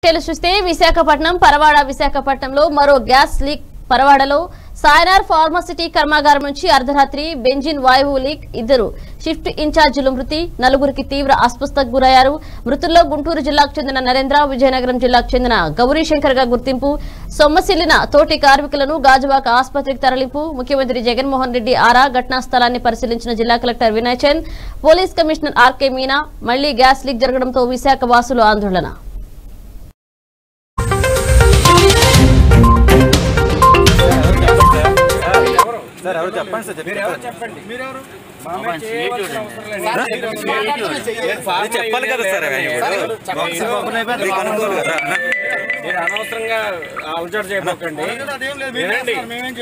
Details చూస్తే విశాఖపట్నం పరవాడ విశాఖపట్నంలో మరో గ్యాస్ లీక్ పరవాడలో సాయనార్ ఫార్మసిటీ కర్మాగారం నుంచి అర్ధరాత్రి బెంజిన్ వాయువు లీక్ ఇద్దరు షిఫ్ట్ ఇన్ఛార్జీలు మృతి నలుగురికి తీవ్ర అస్వస్థకు గురయ్యారు మృతుల్లో గుంటూరు జిల్లాకు చెందిన నరేంద్ర విజయనగరం జిల్లాకు చెందిన గౌరీశంకర్ గా గుర్తింపు సొమ్మసిల్లిన తోటి కార్మికులను గాజువాక ఆసుపత్రికి తరలింపు ముఖ్యమంత్రి జగన్మోహన్ రెడ్డి ఆరా ఘటనా స్థలాన్ని పరిశీలించిన జిల్లా collector Vinay Chand police commissioner RK Meena మళ్లీ గ్యాస్ లీక్ జరగడంతో విశాఖ వాసులు ఆందోళన సార్ ఎవరు చెప్పండి సార్ మీరు ఎవరు చెప్పండి మీరెవరు మామయ్య చేయవలసిన అవసరం లేదు. అది చెప్పాలి కదా సార్ ఆయన ఇప్పుడు. మీకు అనుకోరు కదా మీరు అనవసరంగా అలజడి చేయబోకండి వినండి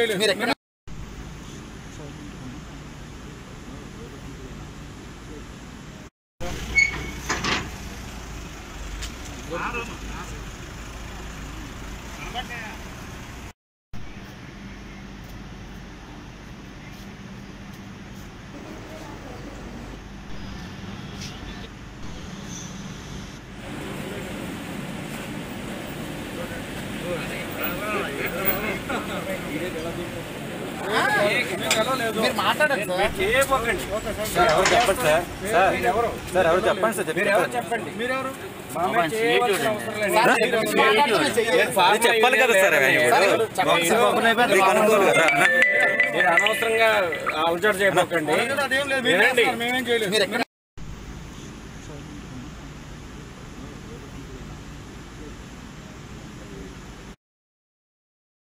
చేయబోకండి సార్ ఎవరు చెప్పండి సార్ సార్ సార్ ఎవరు చెప్పండి సార్ మీరు ఎవరు చెప్పండి చెప్పండి మీరెవరు మామయ్య చేయవలసిన అవసరం లేదు. అది చెప్పాలి కదా సార్ ఆయన ఇప్పుడు. మీకు అనుకోరు కదా మీరు అనవసరంగా అలజడి చేయబోకండి వినండి